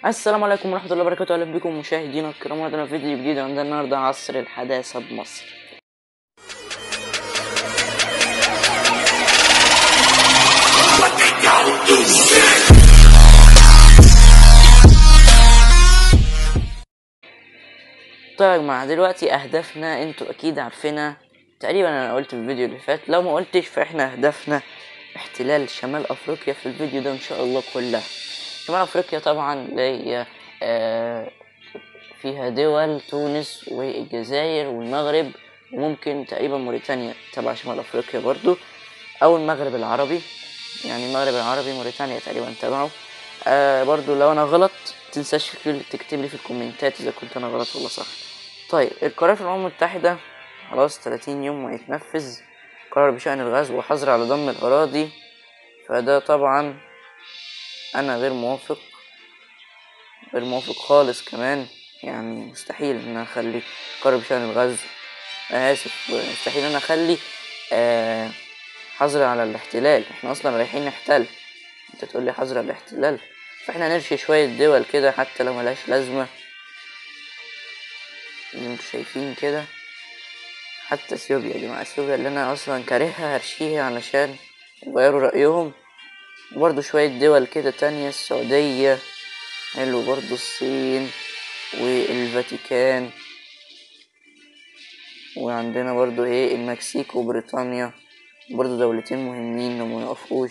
السلام عليكم ورحمة الله وبركاته أهلا بكم مشاهدينا الكرام عندنا فيديو جديد عندنا النهاردة عصر الحداثة بمصر طيب يا جماعة دلوقتي أهدافنا انتوا أكيد عارفينها تقريبا أنا قلت في الفيديو اللي فات لو ما قلتش فإحنا أهدافنا احتلال شمال أفريقيا في الفيديو ده إن شاء الله كلها شمال أفريقيا طبعا اللي هي آه فيها دول تونس والجزائر والمغرب وممكن تقريبا موريتانيا تبع شمال أفريقيا برضو أو المغرب العربي يعني المغرب العربي موريتانيا تقريبا تبعه آه برضو لو أنا غلط متنساش تكتب لي في الكومنتات إذا كنت أنا غلط ولا صح طيب القرار في الأمم المتحدة خلاص 30 يوم وهيتنفذ قرار بشأن الغزو وحظر على ضم الأراضي فده طبعا أنا غير موافق غير موافق خالص كمان يعني مستحيل ان انا اخلي قرار بشأن الغزو آه اسف مستحيل ان انا اخلي آه حظر على الاحتلال احنا اصلا رايحين نحتل انت تقول لي حظر على الاحتلال فاحنا نرشي شوية دول كده حتى لو ملهاش لازمة اللي انتوا شايفين كده حتى اثيوبيا يا جماعة اثيوبيا اللي انا اصلا كارهها هرشيها علشان يغيروا رأيهم وبرضه شوية دول كده تانية السعودية حلو برضه الصين والفاتيكان وعندنا برضو ايه المكسيك وبريطانيا برضو دولتين مهمين وما يقفوش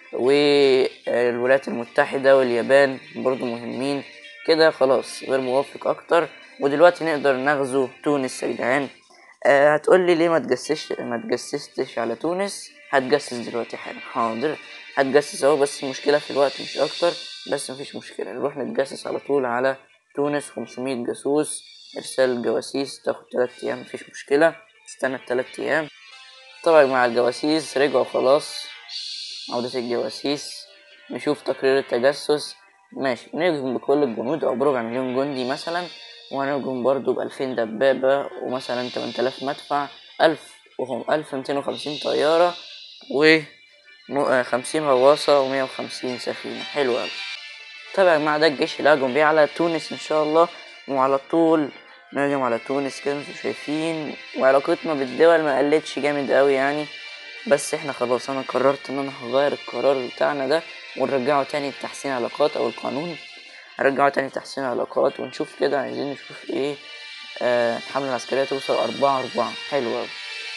والولايات المتحدة واليابان برضو مهمين كده خلاص غير موافق اكتر ودلوقتي نقدر نغزو تونس يا جدعان آه هتقولي ليه ما تجسش ما تجسستش على تونس هتجسس دلوقتي حالا حاضر هتجسس اهو بس المشكلة في الوقت مش اكتر بس مفيش مشكلة نروح نتجسس على طول على تونس 500 جاسوس إرسال جواسيس تاخد تلات أيام مفيش مشكلة استنى التلات أيام طبعا مع الجواسيس رجعوا خلاص عودة الجواسيس نشوف تقرير التجسس ماشي نهجم بكل الجنود أو بربع مليون جندي مثلا وهنهجم برضو بألفين دبابة ومثلا تمن تلاف مدفع ألف وهم ألف ميتين وخمسين طيارة و خمسين غواصة ومية وخمسين سفينة حلو أوي طبعا مع ده الجيش اللي هجم بيه على تونس ان شاء الله وعلى طول نهجم على تونس كده انتوا شايفين وعلاقتنا بالدول ما قلتش جامد قوي يعني بس احنا خلاص انا قررت ان انا هغير القرار بتاعنا ده ونرجعه تاني لتحسين العلاقات او القانون هرجعه تاني لتحسين العلاقات ونشوف كده عايزين نشوف ايه آه الحملة العسكرية توصل أربعة أربعة حلو أوي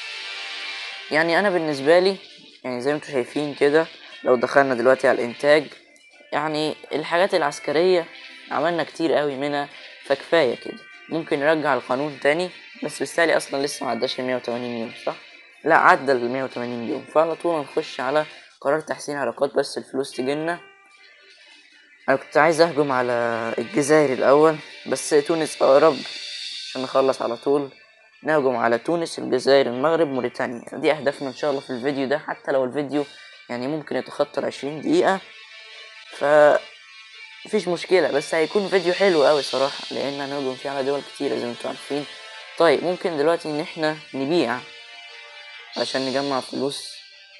يعني أنا بالنسبة لي يعني زي ما انتوا شايفين كده لو دخلنا دلوقتي على الإنتاج يعني الحاجات العسكرية عملنا كتير قوي منها فكفاية كده ممكن نرجع القانون تاني بس بالتالي اصلا لسه معداش المية وتمانين يوم صح لا عدى المية وتمانين يوم فعلى طول نخش على قرار تحسين علاقات بس الفلوس تجيلنا انا كنت عايز اهجم على الجزائر الاول بس تونس اقرب عشان نخلص على طول نهجم على تونس الجزائر المغرب موريتانيا دي اهدافنا ان شاء الله في الفيديو ده حتى لو الفيديو يعني ممكن يتخطى العشرين دقيقة ف مفيش مشكلة بس هيكون فيديو حلو قوي صراحة لأن هنهجم فيه على دول كتيرة زي ما انتوا عارفين طيب ممكن دلوقتي إن احنا نبيع عشان نجمع فلوس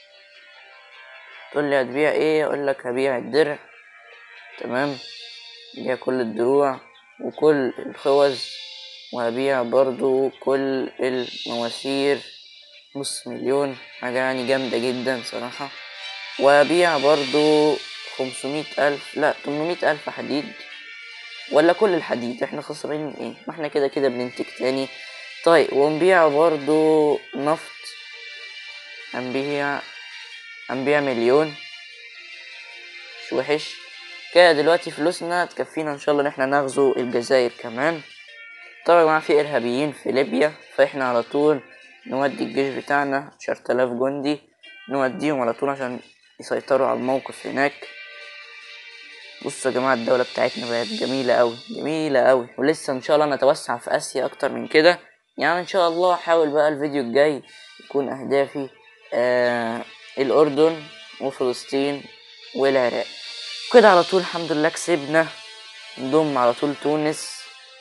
تقول لي هتبيع ايه اقول لك هبيع الدرع تمام بيع كل الدروع وكل الخوذ وهبيع برضو كل المواسير نص مليون حاجة يعني جامدة جدا صراحة وهبيع برضو خمسمية ألف لا تمنمية ألف حديد ولا كل الحديد احنا خسرانين ايه ما احنا كده كده بننتج تاني طيب ونبيع برضو نفط هنبيع هنبيع مليون مش وحش كده دلوقتي فلوسنا تكفينا ان شاء الله ان احنا نغزو الجزائر كمان طبعا مع في ارهابيين في ليبيا فاحنا على طول نودي الجيش بتاعنا عشرة آلاف جندي نوديهم على طول عشان يسيطروا على الموقف هناك بصوا يا جماعة الدولة بتاعتنا بقت جميلة أوي جميلة أوي ولسه إن شاء الله نتوسع في آسيا أكتر من كده يعني إن شاء الله أحاول بقى الفيديو الجاي يكون أهدافي آه الأردن وفلسطين والعراق كده على طول الحمد لله كسبنا نضم على طول تونس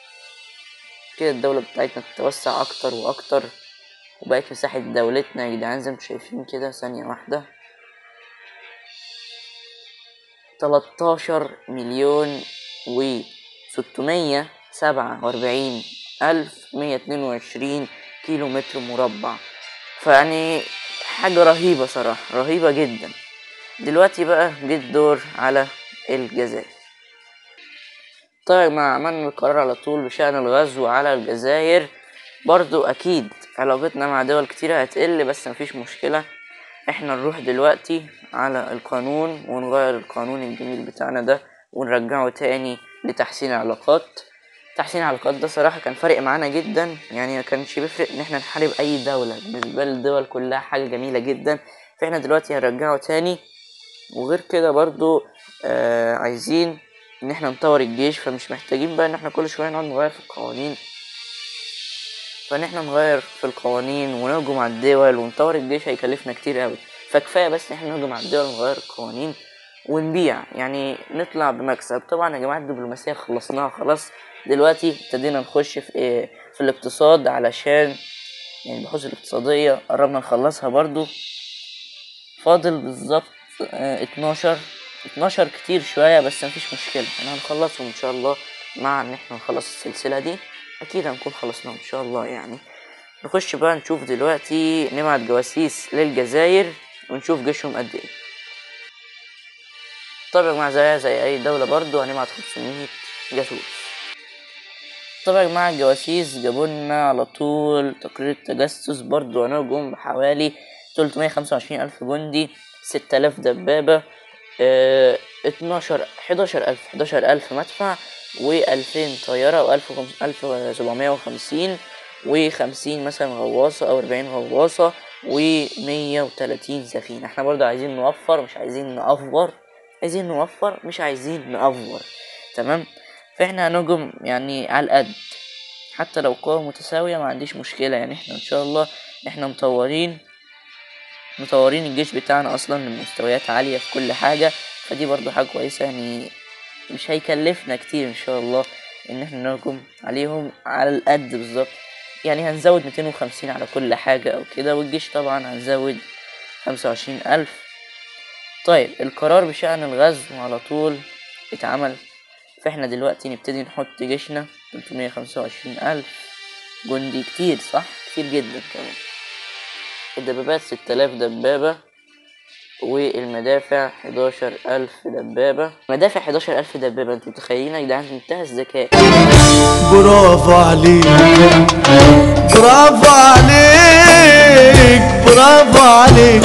كده الدولة بتاعتنا تتوسع أكتر وأكتر وبقت مساحة دولتنا يا جدعان زي ما انتوا شايفين كده ثانية واحدة تلاتاشر مليون و ستمية سبعة وأربعين ألف مية اتنين وعشرين كيلو متر مربع فيعني حاجة رهيبة صراحة رهيبة جدا دلوقتي بقى جه الدور على الجزائر طيب مع عملنا القرار على طول بشأن الغزو على الجزائر برضو أكيد علاقتنا مع دول كتيرة هتقل بس مفيش مشكلة احنا نروح دلوقتي على القانون ونغير القانون الجميل بتاعنا ده ونرجعه تاني لتحسين العلاقات تحسين العلاقات ده صراحة كان فارق معانا جدا يعني ما كانش بيفرق ان احنا نحارب اي دولة بالنسبة للدول كلها حاجة جميلة جدا فاحنا دلوقتي هنرجعه تاني وغير كده برضو آه عايزين ان احنا نطور الجيش فمش محتاجين بقى ان احنا كل شوية نقعد نغير في القوانين فان احنا نغير في القوانين ونهجم على الدول ونطور الجيش هيكلفنا كتير قوي فكفايه بس ان احنا نهجم على الدول ونغير القوانين ونبيع يعني نطلع بمكسب طبعا يا جماعه الدبلوماسيه خلصناها خلاص دلوقتي ابتدينا نخش في إيه في الاقتصاد علشان يعني البحوث الاقتصاديه قربنا نخلصها برضو فاضل بالظبط اه 12 12 كتير شويه بس مفيش مشكله احنا هنخلصهم ان شاء الله مع ان احنا نخلص السلسله دي اكيد هنكون خلصناهم ان شاء الله يعني نخش بقى نشوف دلوقتي نبعت جواسيس للجزائر ونشوف جيشهم قد ايه طبعا يا جماعه زيها زي اي دوله برضو هنبعت 500 جاسوس طبعا يا جماعه الجواسيس جابولنا على طول تقرير تجسس برضو هنهجم بحوالي 325 ألف جندي 6000 دبابة اه 12 11000 11000 مدفع و2000 طيارة و1750 و50 مثلا غواصة أو 40 غواصة و130 سفينة احنا برضو عايزين نوفر مش عايزين نأفور عايزين نوفر مش عايزين نأفور تمام فاحنا هنهجم يعني على القد حتى لو قوة متساوية ما عنديش مشكلة يعني احنا ان شاء الله احنا مطورين مطورين الجيش بتاعنا اصلا لمستويات عالية في كل حاجة فدي برضو حاجة كويسة يعني مش هيكلفنا كتير ان شاء الله ان احنا نهجم عليهم على القد بالظبط يعني هنزود ميتين وخمسين على كل حاجة او كده والجيش طبعا هنزود خمسة وعشرين الف طيب القرار بشأن الغزو على طول اتعمل فاحنا دلوقتي نبتدي نحط جيشنا تلتمية خمسة وعشرين الف جندي كتير صح كتير جدا كمان الدبابات ستة آلاف دبابة والمدافع 11000 دبابة مدافع 11000 دبابة انتوا متخيلين يا جدعان منتهى الذكاء برافو عليك برافو عليك برافو عليك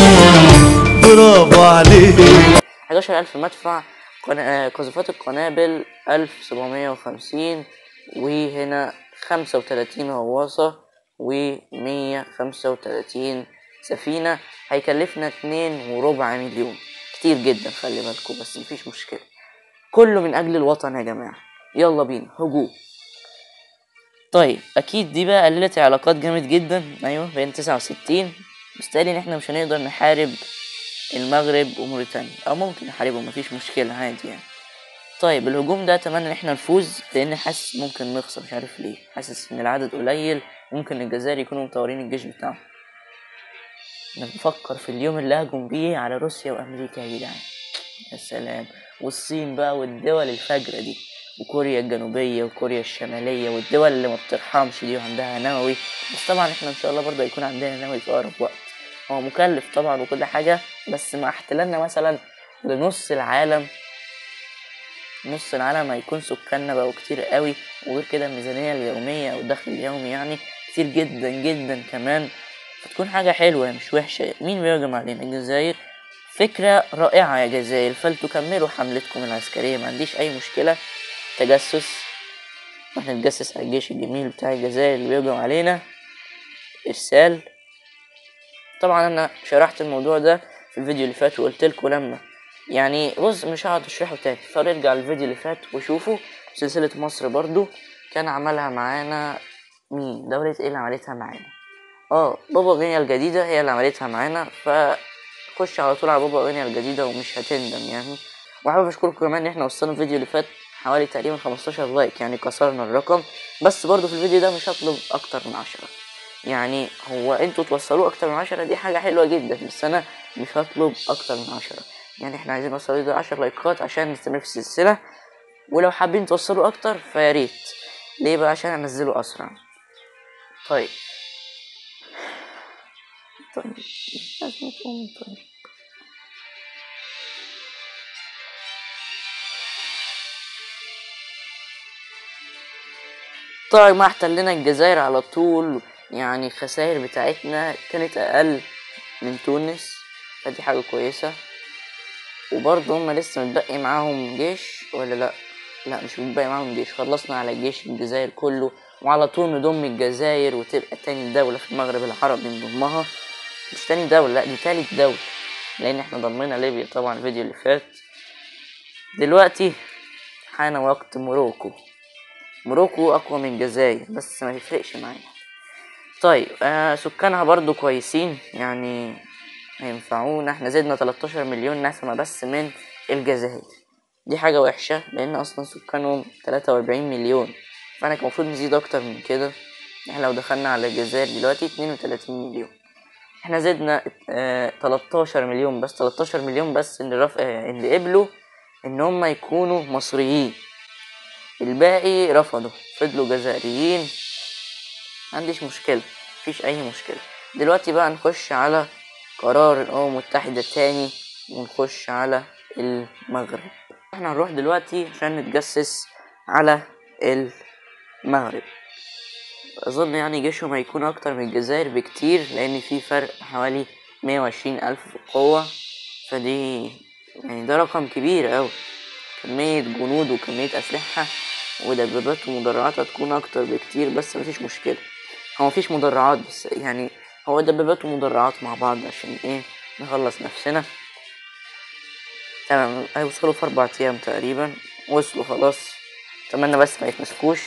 برافو عليك 11000 مدفع قنا- قذيفات القنابل 1750 وهنا 35 غواصة و135 سفينة هيكلفنا اتنين وربع مليون كتير جدا خلي بالكم بس مفيش مشكلة كله من أجل الوطن يا جماعة يلا بينا هجوم طيب أكيد دي بقى قللت العلاقات جامد جدا أيوة بين تسعة وستين مستاهل إن احنا مش هنقدر نحارب المغرب وموريتانيا أو ممكن نحاربهم مفيش مشكلة عادي يعني طيب الهجوم ده اتمنى ان احنا نفوز لان حاسس ممكن نخسر مش عارف ليه حاسس ان العدد قليل ممكن الجزائر يكونوا مطورين الجيش بتاعهم انا بفكر في اليوم اللي هجم بيه على روسيا وامريكا يا جدعان يا سلام والصين بقى والدول الفجرة دي وكوريا الجنوبية وكوريا الشمالية والدول اللي ما بترحمش دي وعندها نووي بس طبعا احنا ان شاء الله برضه هيكون عندنا نووي في اقرب وقت هو مكلف طبعا وكل حاجة بس مع احتلالنا مثلا لنص العالم نص العالم هيكون سكاننا بقوا كتير قوي وغير كده الميزانية اليومية أو الدخل اليومي يعني كتير جدا جدا كمان فتكون حاجة حلوة مش وحشة مين بيهجم علينا الجزائر فكرة رائعة يا جزائر فلتكملوا حملتكم العسكرية ما عنديش أي مشكلة تجسس واحنا نتجسس على الجيش الجميل بتاع الجزائر اللي بيهجم علينا إرسال طبعا أنا شرحت الموضوع ده في الفيديو اللي فات وقلت لكم لما يعني بص مش هقعد اشرحه تاني فارجع الفيديو اللي فات وشوفوا سلسلة مصر برضو كان عملها معانا مين دولة ايه اللي عملتها معانا اه بابا غينيا الجديدة هي اللي عملتها معانا فخش على طول على بابا غينيا الجديدة ومش هتندم يعني وحابب اشكركم كمان ان احنا وصلنا الفيديو اللي فات حوالي تقريبا 15 لايك يعني كسرنا الرقم بس برضو في الفيديو ده مش هطلب اكتر من عشرة يعني هو انتوا توصلوه اكتر من عشرة دي حاجة حلوة جدا بس انا مش هطلب اكتر من عشرة يعني احنا عايزين نوصل ده 10 لايكات عشان نستمر في السلسلة ولو حابين توصلوا اكتر فياريت ليه بقى عشان انزله اسرع طيب طيب لازم تقوم طيب طيب ما احتلنا الجزائر على طول يعني الخسائر بتاعتنا كانت اقل من تونس فدي حاجة كويسة وبرضه هما لسه متبقي معاهم جيش ولا لا لا مش متبقي معاهم جيش خلصنا على جيش الجزائر كله وعلى طول نضم الجزائر وتبقى تاني دولة في المغرب العربي نضمها مش تاني دولة لا دي تالت دولة لأن احنا ضمينا ليبيا طبعا الفيديو اللي فات دلوقتي حان وقت موروكو موروكو أقوى من الجزائر بس ما يفرقش معايا طيب آه سكانها برضو كويسين يعني هينفعونا احنا زدنا 13 مليون نسمة بس من الجزائر دي حاجة وحشة لأن أصلا سكانهم 43 مليون فأنا كان المفروض نزيد أكتر من كده احنا لو دخلنا على الجزائر دلوقتي 32 مليون احنا زدنا اه 13 مليون بس 13 مليون بس اللي رف... اه اللي قبلوا ان هم يكونوا مصريين الباقي رفضوا فضلوا جزائريين عنديش مشكلة مفيش أي مشكلة دلوقتي بقى نخش على قرار الأمم المتحدة تاني ونخش على المغرب احنا هنروح دلوقتي عشان نتجسس على المغرب أظن يعني جيشهم هيكون أكتر من الجزائر بكتير لأن في فرق حوالي مية وعشرين ألف في القوة فدي يعني ده رقم كبير أوي كمية جنود وكمية أسلحة ودبابات ومدرعات هتكون أكتر بكتير بس مفيش مشكلة هو مفيش مدرعات بس يعني هو دبابات ومدرعات مع بعض عشان ايه نخلص نفسنا تمام هيوصلوا في أربع أيام تقريبا وصلوا خلاص أتمنى بس ما يتمسكوش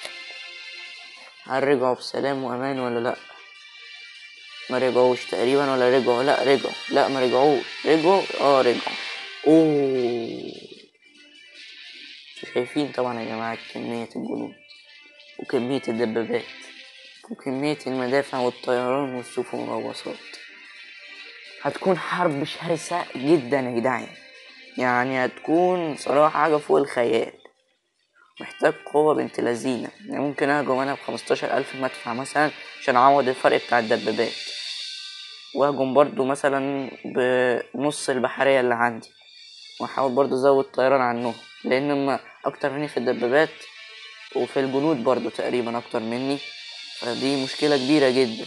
هل رجعوا بسلام وأمان ولا لأ ما رجعوش تقريبا ولا رجعوا لأ رجعوا لأ ما رجعوش رجعوا اه رجعوا اوه شايفين طبعا يا جماعة كمية الجنود وكمية الدبابات وكمية المدافع والطيران والسفن والغواصات هتكون حرب شرسة جدا يا جدعان يعني هتكون صراحة حاجة فوق الخيال محتاج قوة بنت لذينة يعني ممكن أهجم أنا بخمستاشر ألف مدفع مثلا عشان أعوض الفرق بتاع الدبابات وأهجم برضو مثلا بنص البحرية اللي عندي وأحاول برضو أزود طيران عنهم لأن هما أكتر مني في الدبابات وفي الجنود برضو تقريبا أكتر مني فدي مشكلة كبيرة جدا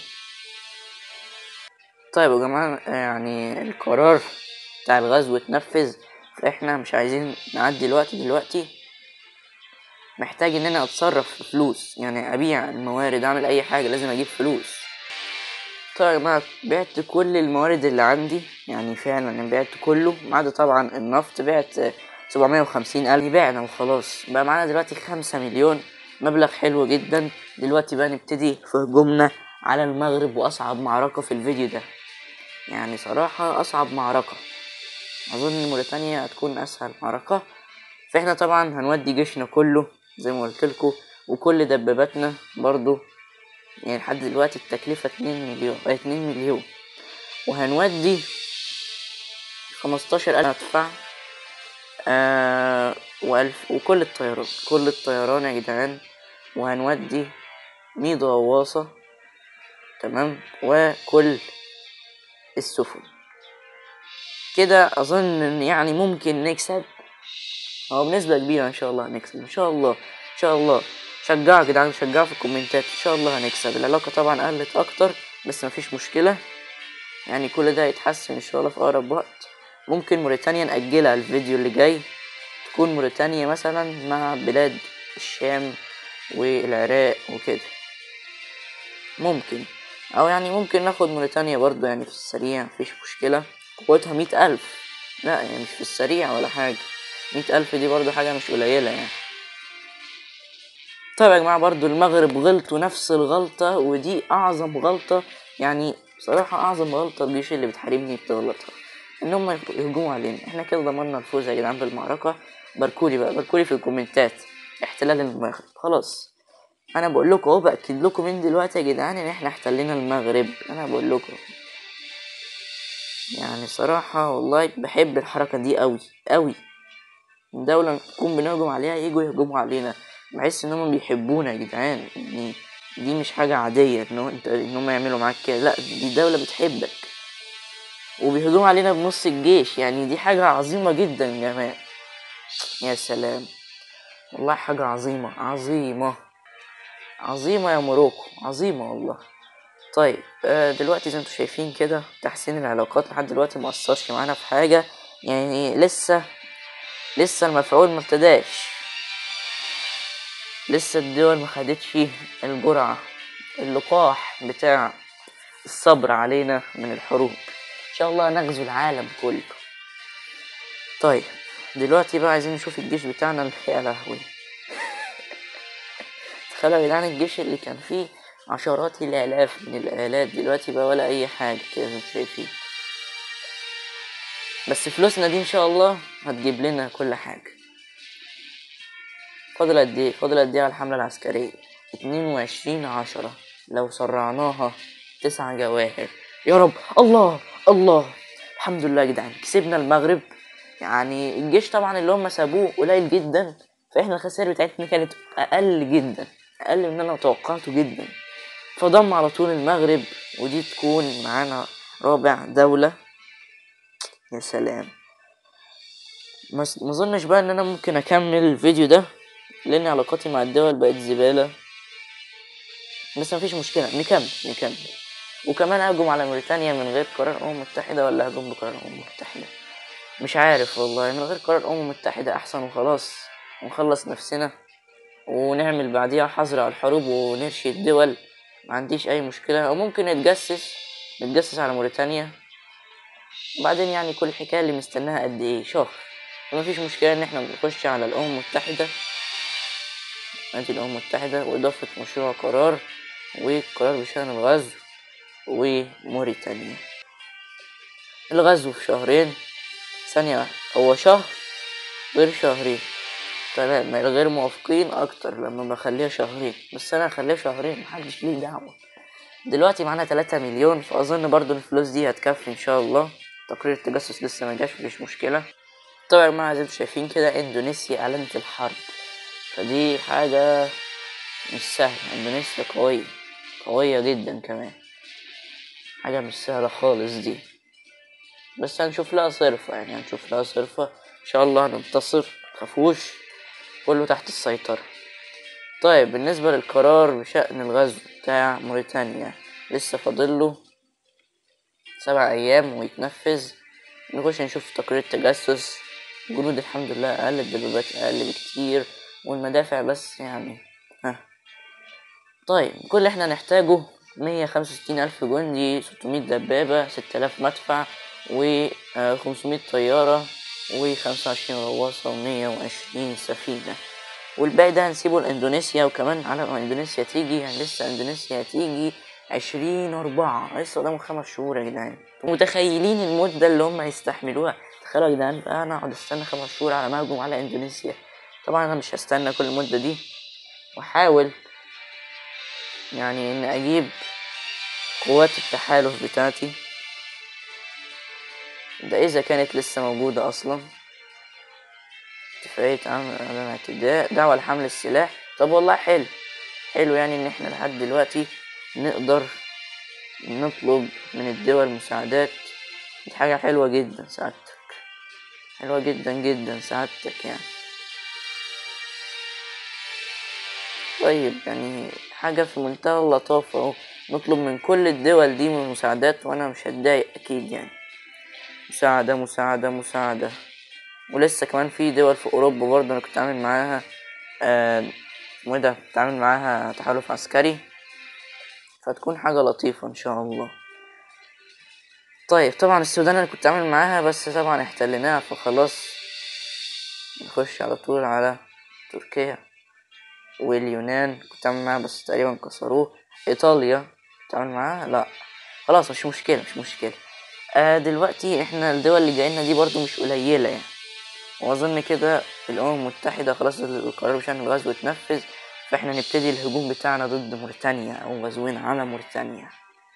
طيب يا جماعة يعني القرار بتاع الغزو اتنفذ فاحنا مش عايزين نعدي الوقت دلوقتي محتاج ان انا اتصرف في فلوس يعني ابيع الموارد اعمل اي حاجة لازم اجيب فلوس طيب يا جماعة بعت كل الموارد اللي عندي يعني فعلا انا بعت كله ما عدا طبعا النفط بعت سبعمية وخمسين ألف بعنا وخلاص بقى معانا دلوقتي خمسة مليون مبلغ حلو جدا دلوقتي بقى نبتدي في هجومنا على المغرب وأصعب معركة في الفيديو ده يعني صراحة أصعب معركة أظن موريتانيا هتكون أسهل معركة فإحنا طبعا هنودي جيشنا كله زي ما قلتلكوا وكل دباباتنا برضو يعني لحد دلوقتي التكلفة اتنين مليون اتنين مليون وهنودي خمستاشر ألف مدفع آه وألف وكل الطيران كل الطيران يا جدعان وهنودي مية غواصة تمام وكل السفن كده أظن إن يعني ممكن نكسب أو بنسبة كبيرة إن شاء الله هنكسب إن شاء الله إن شاء الله شجعوا يا جدعان شجعوا في الكومنتات إن شاء الله هنكسب العلاقة طبعا قلت أكتر بس مفيش مشكلة يعني كل ده يتحسن إن شاء الله في أقرب وقت ممكن موريتانيا نأجلها الفيديو اللي جاي تكون موريتانيا مثلا مع بلاد الشام والعراق وكده ممكن او يعني ممكن ناخد موريتانيا برضو يعني في السريع مفيش مشكلة قوتها مية ألف لا يعني مش في السريع ولا حاجة مية ألف دي برضو حاجة مش قليلة يعني طيب يا جماعة برضو المغرب غلطوا نفس الغلطة ودي أعظم غلطة يعني بصراحة أعظم غلطة الجيش اللي بتحاربني بتغلطها ان هم يهجموا علينا احنا كده ضمننا الفوز يا جدعان في المعركة باركولي بقى باركولي في الكومنتات احتلال المغرب خلاص انا بقول لكم اهو باكد لكم من دلوقتي يا جدعان ان احنا احتلينا المغرب انا بقول لكم يعني صراحة والله بحب الحركة دي قوي قوي دولة نكون بنهجم عليها يجوا يهجموا علينا بحس ان هم بيحبونا يا جدعان يعني دي مش حاجة عادية ان هو انت ان هم يعملوا معاك كده لا دي دولة بتحبك وبيهجموا علينا بنص الجيش يعني دي حاجة عظيمة جدا يا جماعة يا سلام والله حاجة عظيمة عظيمة عظيمة يا موروكو عظيمة والله طيب آه، دلوقتي زي ما انتوا شايفين كده تحسين العلاقات لحد دلوقتي مأثرش معانا في حاجة يعني لسه لسه المفعول مبتداش لسه الدول ما خدتش الجرعة اللقاح بتاع الصبر علينا من الحروب ان شاء الله نغزو العالم كله طيب دلوقتي بقى عايزين نشوف الجيش بتاعنا يا لهوي تخيلوا يا جدعان الجيش اللي كان فيه عشرات الالاف من الالات دلوقتي بقى ولا اي حاجه كده زي ما انتوا شايفين بس فلوسنا دي ان شاء الله هتجيب لنا كل حاجه فاضل قد ايه فاضل قد ايه على الحمله العسكريه اتنين وعشرين عشرة لو سرعناها تسعة جواهر يا رب الله الله الحمد لله يا جدعان كسبنا المغرب يعني الجيش طبعا اللي هم سابوه قليل جدا فاحنا الخسائر بتاعتنا كانت اقل جدا اقل من اللي انا توقعته جدا فضم على طول المغرب ودي تكون معانا رابع دولة يا سلام مس- مظنش بقى ان انا ممكن اكمل الفيديو ده لان علاقاتي مع الدول بقت زبالة بس مفيش مشكلة نكمل نكمل وكمان اهجم على موريتانيا من غير قرار الامم المتحدة ولا اهجم بقرار الامم المتحدة مش عارف والله من غير قرار الامم المتحدة احسن وخلاص ونخلص نفسنا ونعمل بعديها حظر على الحروب ونرشي الدول ما عنديش اي مشكلة او ممكن نتجسس نتجسس على موريتانيا وبعدين يعني كل الحكاية اللي مستناها قد ايه شهر فمفيش مشكلة ان احنا نخش على الامم المتحدة نادي الامم المتحدة واضافة مشروع قرار وقرار بشأن الغزو وموريتانيا الغزو في شهرين ثانية واحدة هو شهر غير شهرين تمام غير موافقين اكتر لما بخليها شهرين بس انا هخليها شهرين محدش ليه دعوة دلوقتي معانا تلاتة مليون فاظن برضو الفلوس دي هتكفي ان شاء الله تقرير التجسس لسه ما جاش مفيش مشكلة طبعا ما زي ما انتوا شايفين كده اندونيسيا اعلنت الحرب فدي حاجة مش سهلة اندونيسيا قوية قوية جدا كمان حاجة مش سهلة خالص دي بس هنشوف لها صرفة يعني هنشوف لها صرفة ان شاء الله هننتصر متخافوش كله تحت السيطرة طيب بالنسبة للقرار بشأن الغزو بتاع موريتانيا لسه فاضله سبع أيام ويتنفذ نخش نشوف تقرير التجسس جنود الحمد لله أقل الدبابات أقل بكتير والمدافع بس يعني ها طيب كل اللي احنا نحتاجه مية خمسة وستين ألف جندي ستمية دبابة ستة آلاف مدفع و خمسمية طيارة وخمسة وعشرين غواصة ومية وعشرين سفينة والباقي ده هنسيبه لاندونيسيا وكمان على ما اندونيسيا تيجي يعني لسه اندونيسيا هتيجي عشرين أربعة لسه قدامهم خمس شهور يا جدعان متخيلين المدة اللي هم هيستحملوها تخيلوا يا جدعان بقى أنا أقعد أستنى خمس شهور على ما أهجم على اندونيسيا طبعا أنا مش هستنى كل المدة دي وأحاول يعني إن أجيب قوات التحالف بتاعتي ده إذا كانت لسه موجودة أصلا اتفاقية عمل عدم اعتداء دعوة لحمل السلاح طب والله حلو حلو يعني إن إحنا لحد دلوقتي نقدر نطلب من الدول مساعدات دي حاجة حلوة جدا سعادتك حلوة جدا جدا سعادتك يعني طيب يعني حاجة في منتهى اللطافة اهو نطلب من كل الدول دي من مساعدات وانا مش هتضايق اكيد يعني مساعدة مساعدة مساعدة ولسه كمان في دول في اوروبا برضه انا كنت عامل معاها آه، اسمه ايه ده كنت عامل معاها تحالف عسكري فتكون حاجة لطيفة ان شاء الله طيب طبعا السودان انا كنت عامل معاها بس طبعا احتليناها فخلاص نخش على طول على تركيا واليونان كنت عامل معاها بس تقريبا كسروه ايطاليا كنت عامل معاها لا خلاص مش مشكلة مش مشكلة آه دلوقتي احنا الدول اللي جايلنا دي برضو مش قليلة يعني واظن كده الامم المتحدة خلاص القرار بشأن الغزو اتنفذ فاحنا نبتدي الهجوم بتاعنا ضد موريتانيا او غزوين على موريتانيا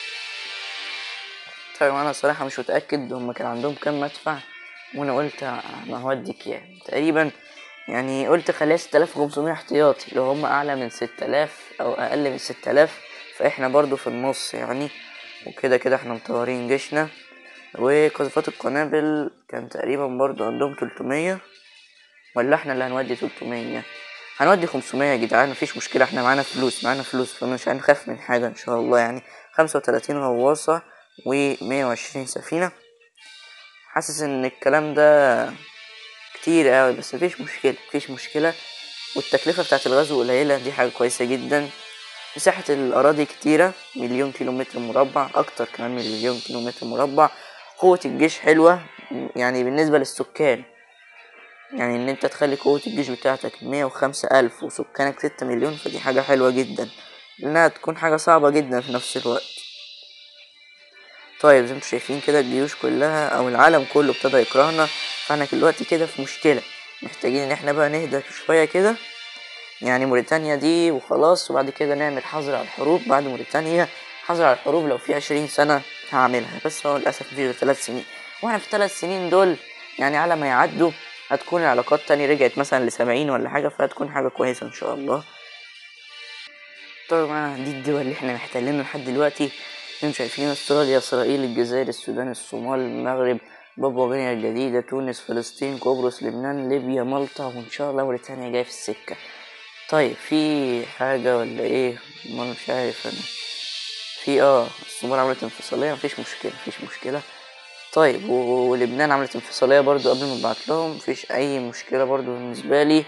طيب انا صراحة مش متأكد هما كان عندهم كام مدفع وانا قلت انا هوديك يعني تقريبا يعني قلت خليها ستة آلاف وخمسمية احتياطي لو هم أعلى من ستة آلاف أو أقل من ستة آلاف فإحنا برضو في النص يعني وكده كده احنا مطورين جيشنا وقذيفات القنابل كان تقريبا برضو عندهم تلتمية ولا احنا اللي هنودي تلتمية هنودي خمسمية يا جدعان مفيش مشكلة احنا معانا فلوس معانا فلوس فمش هنخاف من حاجة ان شاء الله يعني خمسة وتلاتين غواصة ومية وعشرين سفينة حاسس ان الكلام ده كتير قوي بس مفيش مشكلة مفيش مشكلة والتكلفة بتاعت الغزو قليلة دي حاجة كويسة جدا مساحة الأراضي كتيرة مليون كيلو متر مربع أكتر كمان من مليون كيلو متر مربع قوة الجيش حلوة يعني بالنسبة للسكان يعني إن أنت تخلي قوة الجيش بتاعتك مية وخمسة ألف وسكانك ستة مليون فدي حاجة حلوة جدا لأنها تكون حاجة صعبة جدا في نفس الوقت طيب زي ما انتوا شايفين كده الجيوش كلها او العالم كله ابتدى يكرهنا فاحنا دلوقتي كده في مشكلة محتاجين ان احنا بقى نهدى شوية كده يعني موريتانيا دي وخلاص وبعد كده نعمل حظر على الحروب بعد موريتانيا حظر على الحروب لو في عشرين سنة هعملها بس هو للأسف مفيش غير ثلاث سنين واحنا في الثلاث سنين دول يعني على ما يعدوا هتكون العلاقات تاني رجعت مثلا لسبعين ولا حاجة فهتكون حاجة كويسة إن شاء الله طبعا دي الدول اللي احنا محتلينها لحد دلوقتي انتم شايفين استراليا اسرائيل الجزائر السودان الصومال المغرب بابوا غينيا الجديدة تونس فلسطين قبرص لبنان ليبيا مالطا وان شاء الله موريتانيا جاية في السكة طيب في حاجة ولا ايه ما انا مش عارف انا في اه الصومال عملت انفصالية مفيش مشكلة مفيش مشكلة طيب و- ولبنان عملت انفصالية برضو قبل ما ابعت لهم مفيش اي مشكلة برضو بالنسبة لي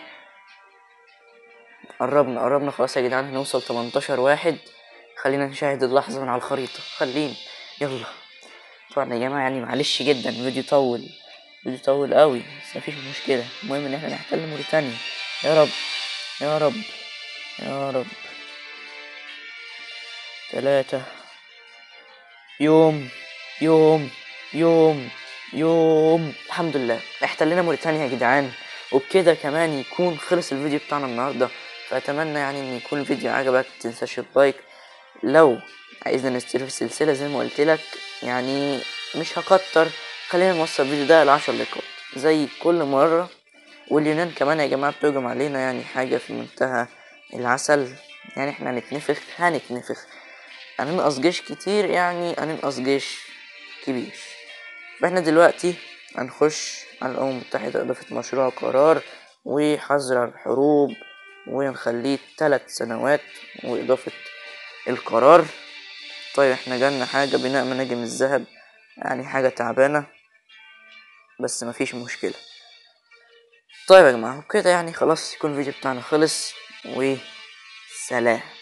قربنا قربنا خلاص يا جدعان هنوصل 18 واحد خلينا نشاهد اللحظة من على الخريطة خلينا يلا طبعا يا جماعة يعني معلش جدا الفيديو طول الفيديو طول قوي بس مفيش مشكلة المهم ان احنا نحتل موريتانيا يا رب يا رب يا رب تلاتة يوم يوم يوم يوم الحمد لله احتلنا موريتانيا يا جدعان وبكده كمان يكون خلص الفيديو بتاعنا النهارده فاتمنى يعني ان يكون الفيديو عجبك متنساش اللايك لو عايزنا نستمر في السلسله زي ما قلت لك يعني مش هكتر خلينا نوصل الفيديو ده لعشر لايكات زي كل مره واليونان كمان يا جماعه بتهجم علينا يعني حاجه في منتهى العسل يعني احنا هنتنفخ هنتنفخ هننقص جيش كتير يعني هننقص جيش كبير فاحنا دلوقتي هنخش على الأمم المتحدة إضافة مشروع قرار وحظر الحروب ونخليه تلات سنوات وإضافة القرار طيب احنا جالنا حاجة بناء مناجم الذهب يعني حاجة تعبانة بس مفيش مشكلة طيب يا جماعة وبكده يعني خلاص يكون الفيديو بتاعنا خلص وسلام